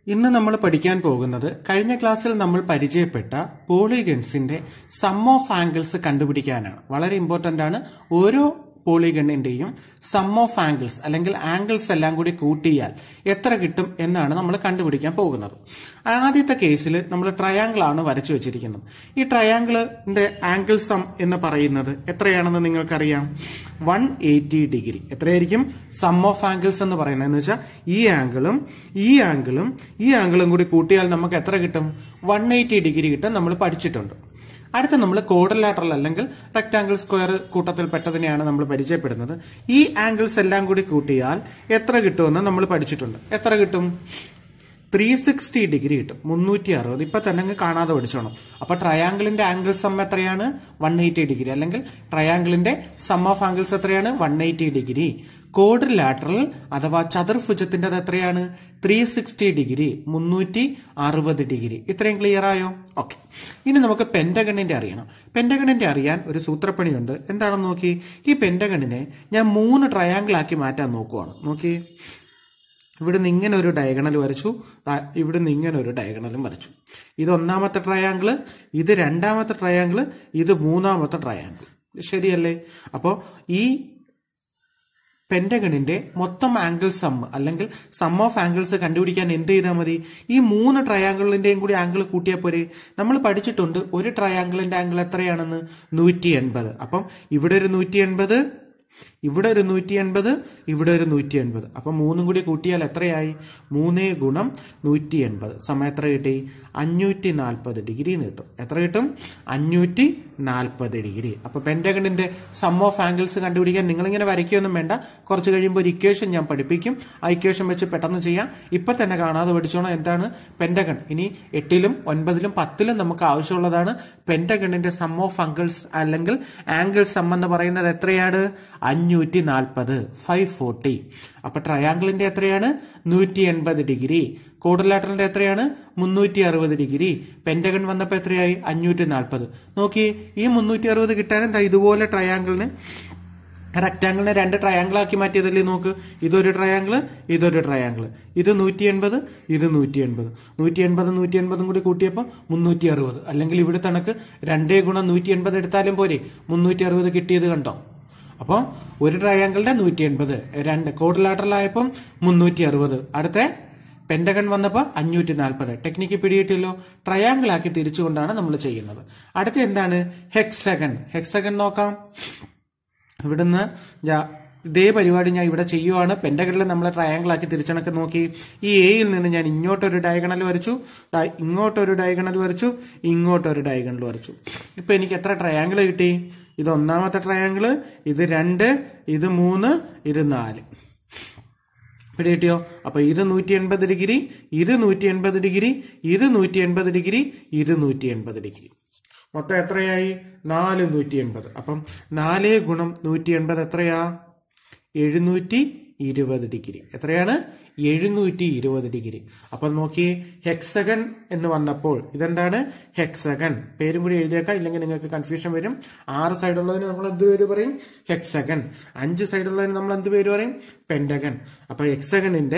ഇന്ന് നമ്മൾ പഠിക്കാൻ പോകുന്നത് കഴിഞ്ഞ ക്ലാസ്സിൽ നമ്മൾ പരിചയപ്പെട്ട പോളിഗൺസിന്റെ സം ഓഫ് ആംഗിൾസ് കണ്ടുപിടിക്കാനാണ് വളരെ ഇമ്പോർട്ടന്റ് ആണ് ഓരോ പോളിഗണിന്റെയും സം ഓഫ് ആംഗിൾസ് അല്ലെങ്കിൽ ആംഗിൾസ് എല്ലാം കൂടി കൂട്ടിയാൽ എത്ര കിട്ടും എന്നാണ് നമ്മൾ കണ്ടുപിടിക്കാൻ പോകുന്നത് ആദ്യത്തെ കേസിൽ നമ്മൾ ട്രയാങ്കിൾ ആണ് വരച്ചു വെച്ചിരിക്കുന്നത് ഈ ട്രയാങ്കിളിന്റെ ആംഗിൾ സം എന്ന് പറയുന്നത് എത്രയാണെന്ന് നിങ്ങൾക്കറിയാം വൺ എയ്റ്റി ഡിഗ്രി എത്രയായിരിക്കും സം ഓഫ് ആംഗിൾസ് എന്ന് പറയുന്നത് എന്ന് വെച്ചാൽ ഈ ആംഗിളും ഈ ആംഗിളും ഈ ആംഗിളും കൂടി കൂട്ടിയാൽ നമുക്ക് എത്ര കിട്ടും വൺ എയ്റ്റി ഡിഗ്രി കിട്ടും നമ്മൾ പഠിച്ചിട്ടുണ്ട് അടുത്ത നമ്മൾ കോഡലാറ്ററൽ അല്ലെങ്കിൽ റെക്ടാംഗിൾ സ്ക്വയർ കൂട്ടത്തിൽ പെട്ടതിനെയാണ് നമ്മൾ പരിചയപ്പെടുന്നത് ഈ ആംഗിൾസ് എല്ലാം കൂടി കൂട്ടിയാൽ എത്ര കിട്ടുമെന്ന് നമ്മൾ പഠിച്ചിട്ടുണ്ട് എത്ര കിട്ടും ത്രീ സിക്സ്റ്റി ഡിഗ്രി കിട്ടും മുന്നൂറ്റി അറുപത് ഇപ്പൊ തന്നെ അങ്ങ് കാണാതെ പഠിച്ചോണം അപ്പൊ ട്രയാങ്കിളിന്റെ ആംഗിൾ സം എത്രയാണ് വൺ എയ്റ്റി ഡിഗ്രി അല്ലെങ്കിൽ ട്രയാങ്കിളിന്റെ സം ഓഫ് ആംഗിൾസ് എത്രയാണ് വൺ എയ്റ്റി ഡിഗ്രി കോഡ്രിലാറ്ററൽ അഥവാ ചതുർഭുജത്തിന്റെ എത്രയാണ് ത്രീ സിക്സ്റ്റി ഡിഗ്രി മുന്നൂറ്റി അറുപത് ഡിഗ്രി ഇത്രയും ക്ലിയർ ആയോ ഓക്കെ ഇനി നമുക്ക് പെന്റഗണിന്റെ അറിയണം പെന്റഗണിന്റെ അറിയാൻ ഒരു സൂത്രപ്പണിയുണ്ട് എന്താണെന്ന് നോക്കി ഈ പെന്റഗണിനെ ഞാൻ മൂന്ന് ട്രയാങ്കിൾ ആക്കി മാറ്റാൻ നോക്കുവാണ് നോക്കി ഇവിടുന്ന് ഇങ്ങനെ ഒരു ഡയഗണൽ വരച്ചു ദാ ഇവിടുന്ന് ഇങ്ങനെ ഒരു ഡയഗണലും വരച്ചു ഇത് ഒന്നാമത്തെ ട്രയാങ്കിള് ഇത് രണ്ടാമത്തെ ട്രയാങ്കിള് ഇത് മൂന്നാമത്തെ ട്രയാങ്കിൾ ശരിയല്ലേ അപ്പോൾ ഈ പെന്റഗണിന്റെ മൊത്തം ആംഗിൾ സം അല്ലെങ്കിൽ സം ഓഫ് ആംഗിൾസ് കണ്ടുപിടിക്കാൻ എന്ത് ചെയ്താൽ മതി ഈ മൂന്ന് ട്രയാങ്കിളിന്റെയും കൂടി ആംഗിൾ കൂട്ടിയാൽ പോരെ നമ്മൾ പഠിച്ചിട്ടുണ്ട് ഒരു ട്രയാങ്കിളിന്റെ ആംഗിൾ എത്രയാണെന്ന് നൂറ്റി എൺപത് അപ്പം ഇവിടെ ഒരു നൂറ്റി എൺപത് ഇവിടെ ഒരു നൂറ്റി എൺപത് ഇവിടെ ഒരു നൂറ്റി എൺപത് അപ്പൊ മൂന്നും കൂടി കൂട്ടിയാൽ എത്രയായി മൂന്നേ ഗുണം നൂറ്റി എൺപത് സമയം എത്ര കിട്ടി അഞ്ഞൂറ്റി നാൽപ്പത് ഡിഗ്രി എന്ന് കിട്ടും എത്ര കിട്ടും അഞ്ഞൂറ്റി നാൽപ്പത് ഡിഗ്രി അപ്പൊ പെന്റഗണിന്റെ സം ഓഫ് ആംഗിൾസ് കണ്ടുപിടിക്കാൻ നിങ്ങളിങ്ങനെ വരയ്ക്കുകയൊന്നും വേണ്ട കുറച്ച് കഴിയുമ്പോൾ ഒരു ഇക്വേഷൻ ഞാൻ പഠിപ്പിക്കും ആ ഇക്വേഷൻ വെച്ച് പെട്ടെന്ന് ചെയ്യാം ഇപ്പൊ തന്നെ കാണാതെ പഠിച്ചോണം എന്താണ് പെന്റഗൺ ഇനി എട്ടിലും ഒൻപതിലും പത്തിലും നമുക്ക് ആവശ്യമുള്ളതാണ് പെന്റഗണിന്റെ സം ഓഫ് ആംഗിൾസ് അല്ലെങ്കിൽ ആംഗിൾ സം എന്ന് പറയുന്നത് എത്രയാണ് അഞ്ഞൂറ്റി നാൽപ്പത് ഫൈവ് ഫോർട്ടി അപ്പൊ ട്രയാങ്കിളിന്റെ എത്രയാണ് നൂറ്റി എൺപത് ഡിഗ്രി കോഡലാറ്ററിന്റെ എത്രയാണ് മുന്നൂറ്റി അറുപത് ഡിഗ്രി പെന്റഗൺ വന്നപ്പോൾ എത്രയായി അഞ്ഞൂറ്റി നാൽപ്പത് നോക്കി ഈ മുന്നൂറ്റി അറുപത് കിട്ടാൻ എന്താ ഇതുപോലെ ട്രയാങ്കിളിന് റെക്ടാങ്കിളിനെ രണ്ട് ട്രയാങ്കിൾ ആക്കി മാറ്റിയതല്ലേ നോക്ക് ഇതൊരു ട്രയാങ്കിൾ ഇതൊരു ട്രയാങ്കിൾ ഇത് നൂറ്റി എൺപത് ഇത് നൂറ്റി എൺപത് നൂറ്റി എൺപത് നൂറ്റി എൺപതും കൂടി കൂട്ടിയപ്പോൾ മുന്നൂറ്റി അറുപത് അല്ലെങ്കിൽ ഇവിടെ തണക്ക് രണ്ടേ ഗുണം നൂറ്റി എൺപത് എടുത്താലും പോരെ മുന്നൂറ്റി അറുപത് കിട്ടിയത് കണ്ടോ അപ്പോൾ ഒരു ട്രയാങ്കിളിന്റെ നൂറ്റി എൺപത് രണ്ട് കോഡിലാറ്ററലായപ്പം മുന്നൂറ്റി അറുപത് അടുത്ത പെന്റഗൺ വന്നപ്പോൾ അഞ്ഞൂറ്റി നാൽപ്പത് ടെക്നിക്ക് പിടിയിട്ടില്ലോ ട്രയാങ്കിൾ ആക്കി തിരിച്ചുകൊണ്ടാണ് നമ്മൾ ചെയ്യുന്നത് അടുത്ത എന്താണ് ഹെക്സഗൺ ഹെക്സഗൺ നോക്കാം ഇവിടുന്ന് ഞാ- ഇതേ പരിപാടി ഞാൻ ഇവിടെ ചെയ്യുവാണ് പെന്റഗണിൽ നമ്മൾ ട്രയാങ്കിൾ ആക്കി തിരിച്ചണക്ക് നോക്കി ഈ എയിൽ നിന്ന് ഞാൻ ഇങ്ങോട്ടൊരു ഡയഗണൽ വരച്ചു ദാ ഇങ്ങോട്ടൊരു ഡയഗണൽ വരച്ചു ഇങ്ങോട്ടൊരു ഡയഗണൽ വരച്ചു ഇപ്പൊ എനിക്ക് എത്ര ട്രയാങ്കിൾ കിട്ടി ഇത് ഒന്നാമത്തെ ട്രയാങ്കിള് ഇത് രണ്ട് ഇത് മൂന്ന് ഇത് നാല് ഇവിടെ കിട്ടിയോ അപ്പൊ ഇത് നൂറ്റി എൺപത് ഡിഗ്രി ഇത് നൂറ്റി എൺപത് ഡിഗ്രി ഇത് നൂറ്റി എൺപത് ഡിഗ്രി ഇത് നൂറ്റി എൺപത് ഡിഗ്രി മൊത്തം എത്രയായി നാല് നൂറ്റി എൺപത് അപ്പം നാല് ഗുണം നൂറ്റി എൺപത് എത്രയാ എഴുന്നൂറ്റി ഇരുപത് ഡിഗ്രി എത്രയാണ് എഴുന്നൂറ്റി ഇരുപത് ഡിഗ്രി അപ്പം നോക്കി ഹെക്സഗൺ എന്ന് വന്നപ്പോൾ ഇതെന്താണ് ഹെക്സഗൺ പേരും കൂടി എഴുതിയേക്കാം ഇല്ലെങ്കിൽ നിങ്ങൾക്ക് കൺഫ്യൂഷൻ വരും ആറ് സൈഡുള്ളതിന് നമ്മൾ എന്ത് പേര് പറയും ഹെക്സഗൺ അഞ്ച് സൈഡുള്ളതിന് നമ്മൾ എന്ത് പേര് പറയും പെന്റഗൺ അപ്പൊ ഹെക്സഗണിന്റെ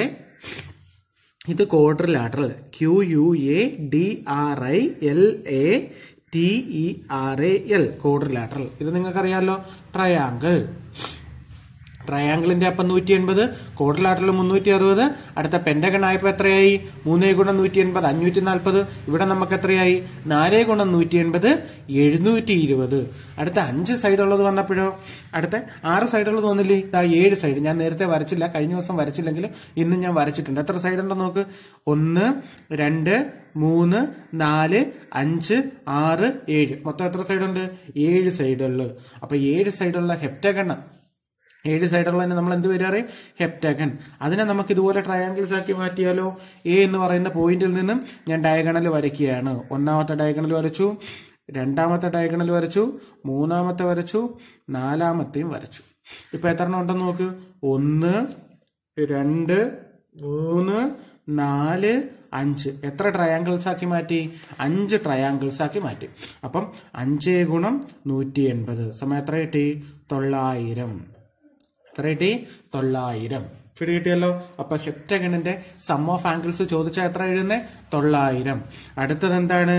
ഇത് quadrilateral Q U A D R I L A T E R A L quadrilateral ഇത് നിങ്ങൾക്കറിയാമല്ലോ ട്രയാങ്കിൾ ട്രയാങ്കിളിന്റെ അപ്പം നൂറ്റി എൺപത് കോട്ടലാട്ടിൽ മുന്നൂറ്റി അറുപത് അടുത്ത പെന്റഗൺ ആയപ്പോൾ എത്രയായി മൂന്നേ ഗുണം നൂറ്റി എൺപത് അഞ്ഞൂറ്റി നാൽപ്പത് ഇവിടെ നമുക്ക് എത്രയായി നാലേ ഗുണം നൂറ്റി എൺപത് എഴുന്നൂറ്റി ഇരുപത് അടുത്ത അഞ്ച് സൈഡുള്ളത് വന്നപ്പോഴോ അടുത്ത ആറ് സൈഡുള്ളത് വന്നില്ലേ ഇതാ ഏഴ് സൈഡ് ഞാൻ നേരത്തെ വരച്ചില്ല കഴിഞ്ഞ ദിവസം വരച്ചില്ലെങ്കിലും ഇന്ന് ഞാൻ വരച്ചിട്ടുണ്ട് എത്ര സൈഡ് ഉണ്ടോ നോക്ക് ഒന്ന് രണ്ട് മൂന്ന് നാല് അഞ്ച് ആറ് ഏഴ് മൊത്തം എത്ര സൈഡുണ്ട് ഏഴ് സൈഡുള്ളു അപ്പൊ ഏഴ് സൈഡുള്ള ഹെപ്റ്റഗൺ ഏഴ് സൈഡുള്ളതിന് നമ്മൾ എന്ത് പേര് പറയും ഹെപ്റ്റഗൺ അതിനെ നമുക്ക് ഇതുപോലെ ട്രയാങ്കിൾസ് ആക്കി മാറ്റിയാലോ എ എന്ന് പറയുന്ന പോയിന്റിൽ നിന്നും ഞാൻ ഡയഗണൽ വരയ്ക്കുകയാണ് ഒന്നാമത്തെ ഡയഗണൽ വരച്ചു രണ്ടാമത്തെ ഡയഗണൽ വരച്ചു മൂന്നാമത്തെ വരച്ചു നാലാമത്തെയും വരച്ചു ഇപ്പൊ എത്ര എണ്ണം ഉണ്ടെന്ന് നോക്ക് ഒന്ന് രണ്ട് മൂന്ന് നാല് അഞ്ച് എത്ര ട്രയാങ്കിൾസ് ആക്കി മാറ്റി അഞ്ച് ട്രയാങ്കിൾസ് ആക്കി മാറ്റി അപ്പം അഞ്ച് ഗുണം നൂറ്റി എൺപത് സമയം എത്ര കിട്ടി തൊള്ളായിരം എത്ര കിട്ടി തൊള്ളായിരം പിടി കിട്ടിയല്ലോ അപ്പൊ ഹെപ്റ്റഗണിന്റെ സം ഓഫ് ആംഗിൾസ് ചോദിച്ചാൽ എത്ര എഴുതുന്നേ തൊള്ളായിരം അടുത്തത് എന്താണ്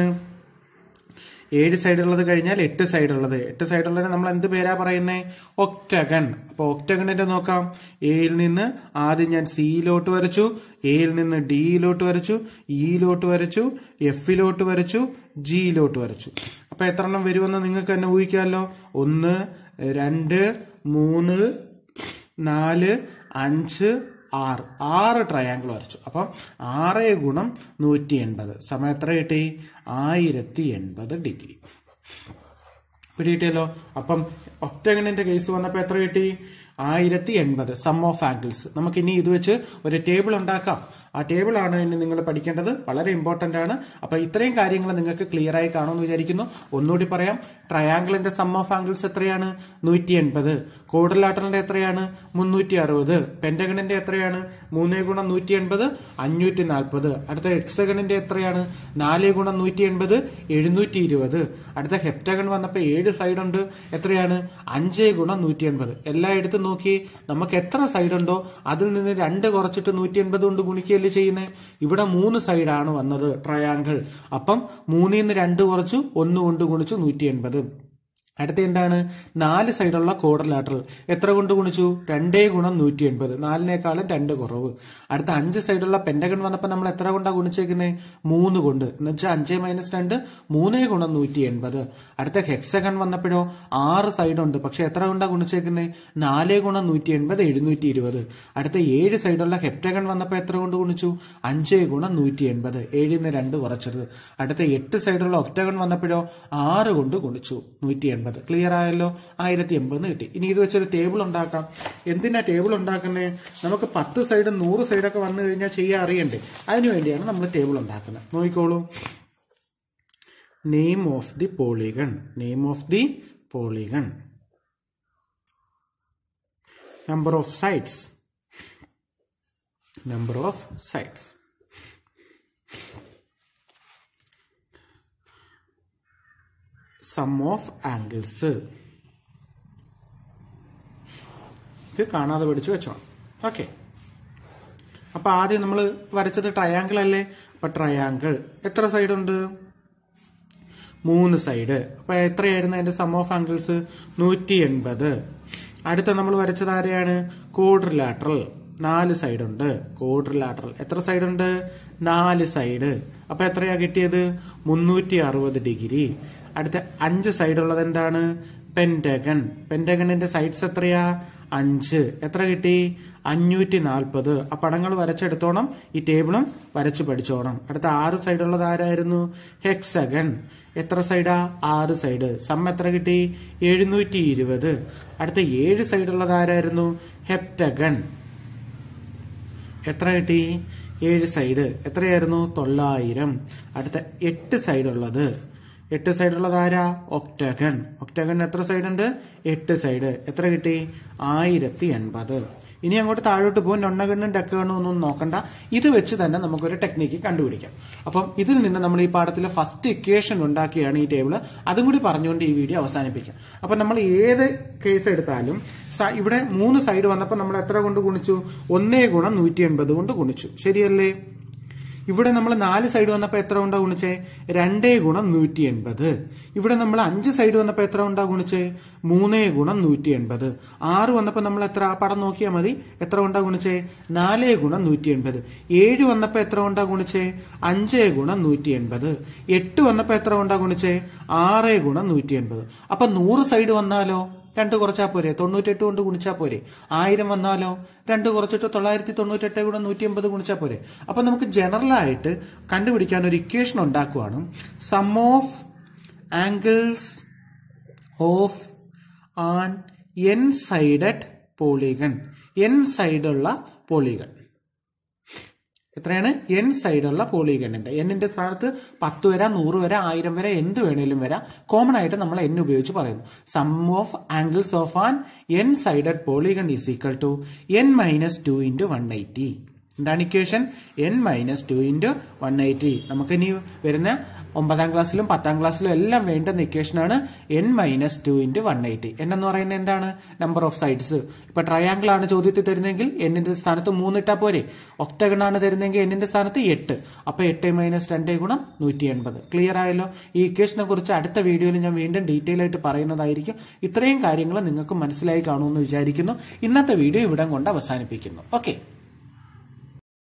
ഏഴ് സൈഡുള്ളത് കഴിഞ്ഞാൽ എട്ട് സൈഡുള്ളത് എട്ട് സൈഡുള്ളതിന് നമ്മൾ എന്ത് പേരാ പറയുന്നേ ഒക്ടഗൺ അപ്പൊ ഒക്ടഗണിന്റെ നോക്കാം എയിൽ നിന്ന് ആദ്യം ഞാൻ സിയിലോട്ട് വരച്ചു എയിൽ നിന്ന് ഡിയിലോട്ട് വരച്ചു ഇയിലോട്ട് വരച്ചു എഫിലോട്ട് വരച്ചു ജിയിലോട്ട് വരച്ചു അപ്പൊ എത്ര എണ്ണം വരുമെന്ന് നിങ്ങൾക്ക് തന്നെ ഊഹിക്കാമല്ലോ ഒന്ന് രണ്ട് മൂന്ന് നാല് അഞ്ച് ആറ് ആറ് ട്രയാങ്കിൾ വരച്ചു അപ്പം ആറ് ഗുണം നൂറ്റി എൺപത് സമയം എത്ര കിട്ടി ആയിരത്തി എൺപത് ഡിഗ്രി പിടികിട്ടിയല്ലോ അപ്പം ഒക്ടഗണിന്റെ കേസ് വന്നപ്പോൾ എത്ര കിട്ടി ആയിരത്തി എൺപത് സം ഓഫ് ആംഗിൾസ് നമുക്ക് ഇനി ഇത് വെച്ച് ഒരു ടേബിൾ ഉണ്ടാക്കാം ആ ടേബിൾ ആണ് ഇനി നിങ്ങൾ പഠിക്കേണ്ടത് വളരെ ഇമ്പോർട്ടന്റ് ആണ് അപ്പൊ ഇത്രയും കാര്യങ്ങൾ നിങ്ങൾക്ക് ക്ലിയർ ആയി കാണുമെന്ന് വിചാരിക്കുന്നു ഒന്നുകൂടി പറയാം ട്രയാങ്കിളിന്റെ സം ഓഫ് ആംഗിൾസ് എത്രയാണ് നൂറ്റി എൺപത് കോഡലാട്ടറിന്റെ എത്രയാണ് മുന്നൂറ്റി അറുപത് പെന്റഗണിന്റെ എത്രയാണ് മൂന്നേ ഗുണം നൂറ്റി എൺപത് അഞ്ഞൂറ്റി നാൽപ്പത് അടുത്ത എക്സഗണിന്റെ എത്രയാണ് നാല് ഗുണം നൂറ്റി എൺപത് എഴുന്നൂറ്റി ഇരുപത് അടുത്ത ഹെപ്റ്റഗൺ വന്നപ്പോൾ ഏഴ് സൈഡ് ഉണ്ട് എത്രയാണ് അഞ്ച് ഗുണം നൂറ്റി എൺപത് എല്ലായിടത്തും നോക്കി നമുക്ക് എത്ര സൈഡ് ഉണ്ടോ അതിൽ നിന്ന് രണ്ട് കുറച്ചിട്ട് നൂറ്റി എൺപത് കൊണ്ട് ഗുണിക്കുകയല്ലേ ചെയ്യുന്നത് ഇവിടെ മൂന്ന് സൈഡാണ് വന്നത് ട്രയാങ്കിൾ അപ്പം മൂന്നിൽ നിന്ന് രണ്ട് കുറച്ചു ഒന്ന് കൊണ്ട് ഗുണിച്ചു നൂറ്റി എൺപത് അടുത്ത എന്താണ് നാല് സൈഡുള്ള കോഡർലാറ്ററൽ എത്ര കൊണ്ട് ഗുണിച്ചു രണ്ടേ ഗുണം നൂറ്റി എൺപത് നാലിനേക്കാളും രണ്ട് കുറവ് അടുത്ത അഞ്ച് സൈഡുള്ള പെൻഡഗൺ വന്നപ്പോൾ നമ്മൾ എത്ര കൊണ്ടാ ഗുണിച്ചേക്കുന്നത് മൂന്ന് കൊണ്ട് എന്ന് വെച്ചാൽ അഞ്ച് മൈനസ് രണ്ട് മൂന്നേ ഗുണം നൂറ്റി എൺപത് അടുത്ത ഹെക്സഗൺ വന്നപ്പോഴോ ആറ് സൈഡുണ്ട് പക്ഷെ എത്ര കൊണ്ടാ ഗുണിച്ചേക്കുന്നത് നാല് ഗുണം നൂറ്റി എൺപത് എഴുന്നൂറ്റി ഇരുപത് അടുത്ത ഏഴ് സൈഡുള്ള ഹെപ്റ്റഗൺ വന്നപ്പോൾ എത്ര കൊണ്ട് ഗുണിച്ചു അഞ്ച് ഗുണം നൂറ്റി എൺപത് ഏഴിൽ നിന്ന് രണ്ട് കുറച്ചത് അടുത്ത എട്ട് സൈഡുള്ള ഒക്ടഗൺ വന്നപ്പോഴോ ആറ് കൊണ്ട് ഗുണിച്ചു നൂറ്റി എൺപത് ക്ലിയർ ആയല്ലോ ആയിരത്തി എൺപത് കിട്ടി ഇനി ഇത് വെച്ചൊരു ടേബിൾ ഉണ്ടാക്കാം എന്തിനാ ടേബിൾ ഉണ്ടാക്കുന്നത് നമുക്ക് പത്ത് സൈഡ് നൂറ് സൈഡൊക്കെ വന്നു കഴിഞ്ഞാൽ ചെയ്യാൻ അറിയണ്ടേ അതിനു വേണ്ടിയാണ് നമ്മൾ ടേബിൾ ഉണ്ടാക്കുന്നത് നോക്കിക്കോളൂ name of the polygon name of the polygon number of sides number of sides sum of angles ഇത് കാണാതെ പഠിച്ചു വെച്ചോണം ഓക്കെ അപ്പൊ ആദ്യം നമ്മൾ വരച്ചത് ട്രയാങ്കിൾ അല്ലേ അപ്പൊ ട്രയാങ്കിൾ എത്ര സൈഡ് ഉണ്ട് മൂന്ന് സൈഡ് അപ്പൊ എത്രയായിരുന്നു അതിന്റെ സം ഓഫ് ആംഗിൾസ് നൂറ്റി എൺപത് അടുത്ത നമ്മൾ വരച്ചത് ആരെയാണ് കോഡ്രിലാട്രൽ നാല് സൈഡ് ഉണ്ട് കോഡ്രിലാട്രൽ എത്ര സൈഡ് ഉണ്ട് നാല് സൈഡ് അപ്പൊ എത്രയാ കിട്ടിയത് മുന്നൂറ്റി അറുപത് ഡിഗ്രി അടുത്ത അഞ്ച് സൈഡ് ഉള്ളത് എന്താണ് പെന്റഗൺ പെന്റഗണിന്റെ സൈഡ്സ് എത്രയാ അഞ്ച് എത്ര കിട്ടി അഞ്ഞൂറ്റി നാൽപ്പത് ആ പടങ്ങൾ വരച്ചെടുത്തോണം ഈ ടേബിളും വരച്ചു പഠിച്ചോണം അടുത്ത ആറ് സൈഡ് ഉള്ളത് ആരായിരുന്നു ഹെക്സഗൺ എത്ര സൈഡാ ആറ് സൈഡ് സം എത്ര കിട്ടി എഴുന്നൂറ്റി ഇരുപത് അടുത്ത ഏഴ് സൈഡ് ഉള്ളത് ആരായിരുന്നു ഹെപ്റ്റഗൺ എത്ര കിട്ടി ഏഴ് സൈഡ് എത്രയായിരുന്നു തൊള്ളായിരം അടുത്ത എട്ട് സൈഡ് ഉള്ളത് എട്ട് സൈഡ് ഉള്ളത് ആരാ ഒക്ടഗൺ ഒക്ടഗൺ എത്ര സൈഡ് ഉണ്ട് എട്ട് സൈഡ് എത്ര കിട്ടി ആയിരത്തി എൺപത് ഇനി അങ്ങോട്ട് താഴോട്ട് പോകും നൊണ്ണഗണ്ണും ഡക്കഗണ്ണും ഒന്നും നോക്കണ്ട ഇത് വെച്ച് തന്നെ നമുക്കൊരു ടെക്നിക്ക് കണ്ടുപിടിക്കാം അപ്പം ഇതിൽ നിന്ന് നമ്മൾ ഈ പാഠത്തിലെ ഫസ്റ്റ് ഇക്വേഷൻ ഉണ്ടാക്കിയാണ് ഈ ടേബിൾ അതും കൂടി പറഞ്ഞുകൊണ്ട് ഈ വീഡിയോ അവസാനിപ്പിക്കാം അപ്പം നമ്മൾ ഏത് കേസ് എടുത്താലും സ- ഇവിടെ മൂന്ന് സൈഡ് വന്നപ്പോൾ നമ്മൾ എത്ര കൊണ്ട് ഗുണിച്ചു ഒന്നേ ഗുണം നൂറ്റി എൺപത് കൊണ്ട് ഗുണിച്ചു ശരിയല്ലേ ഇവിടെ നമ്മൾ നാല് സൈഡ് വന്നപ്പോൾ എത്ര ഉണ്ടാ ഗുണിച്ചേ രണ്ടേ ഗുണം നൂറ്റി എൺപത് ഇവിടെ നമ്മൾ അഞ്ച് സൈഡ് വന്നപ്പോൾ എത്ര ഉണ്ടാ ഗുണിച്ചേ മൂന്നേ ഗുണം നൂറ്റി എൺപത് ആറ് വന്നപ്പോൾ നമ്മൾ എത്ര ആ പടം നോക്കിയാൽ മതി എത്ര ഉണ്ടാ ഗുണിച്ചേ നാലേ ഗുണം നൂറ്റി എൺപത് ഏഴ് വന്നപ്പോൾ എത്ര ഉണ്ടാ ഗുണിച്ചേ അഞ്ചേ ഗുണം നൂറ്റി എൺപത് എട്ട് വന്നപ്പോൾ എത്ര ഉണ്ടാ ഗുണിച്ചേ ആറേ ഗുണം നൂറ്റി എൺപത് അപ്പൊ നൂറ് സൈഡ് വന്നാലോ രണ്ട് കുറച്ചാൽ പോരെ തൊണ്ണൂറ്റെട്ട് കൊണ്ട് ഗുണിച്ചാൽ പോരെ ആയിരം വന്നാലോ രണ്ട് കുറച്ചിട്ട് തൊള്ളായിരത്തി തൊണ്ണൂറ്റെട്ട് കൂടെ നൂറ്റി എൺപത് ഗുണിച്ചാൽ പോരെ അപ്പൊ നമുക്ക് ജനറൽ ആയിട്ട് കണ്ടുപിടിക്കാൻ ഒരു ഇക്വേഷൻ ഉണ്ടാക്കുവാണ് sum of angles of an N sided polygon N സൈഡുള്ള പോളിഗൺ എത്രയാണ് എൻ സൈഡുള്ള പോളിഗണിന്റെ എന്നിന്റെ സ്ഥാനത്ത് പത്ത് വരെ നൂറ് വരെ ആയിരം വരെ എന്ത് വേണേലും വരാം കോമൺ ആയിട്ട് നമ്മൾ എൻ ഉപയോഗിച്ച് പറയുന്നു sum of angles of an N sided polygon is equal to N minus two into one eighty എന്താണ് equation N minus two into one eighty നമുക്ക് ഇനി വരുന്ന ഒമ്പതാം ക്ലാസ്സിലും പത്താം ക്ലാസ്സിലും എല്ലാം വേണ്ടുന്ന ഇക്വേഷനാണ് N minus two into one eighty N എന്ന് പറയുന്നത് എന്താണ് നമ്പർ ഓഫ് സൈഡ്സ് ഇപ്പൊ ട്രയാങ്കിൾ ആണ് ചോദ്യത്തിൽ തരുന്നതെങ്കിൽ എന്നിന്റെ സ്ഥാനത്ത് മൂന്ന് ഇട്ടാ പോരെ ഒക്ടഗൺ ആണ് തരുന്നതെങ്കിൽ എന്നിന്റെ സ്ഥാനത്ത് എട്ട് അപ്പൊ എട്ട് മൈനസ് രണ്ട് ഗുണം നൂറ്റി എൺപത് ക്ലിയർ ആയല്ലോ ഈ ഇക്വേഷനെ കുറിച്ച് അടുത്ത വീഡിയോയിൽ ഞാൻ വീണ്ടും ഡീറ്റെയിൽ ആയിട്ട് പറയുന്നതായിരിക്കും ഇത്രയും കാര്യങ്ങൾ നിങ്ങൾക്ക് മനസ്സിലായി കാണുമെന്ന് വിചാരിക്കുന്നു ഇന്നത്തെ വീഡിയോ ഇവിടം കൊണ്ട് അവസാനിപ്പിക്കുന്നു ഓക്കെ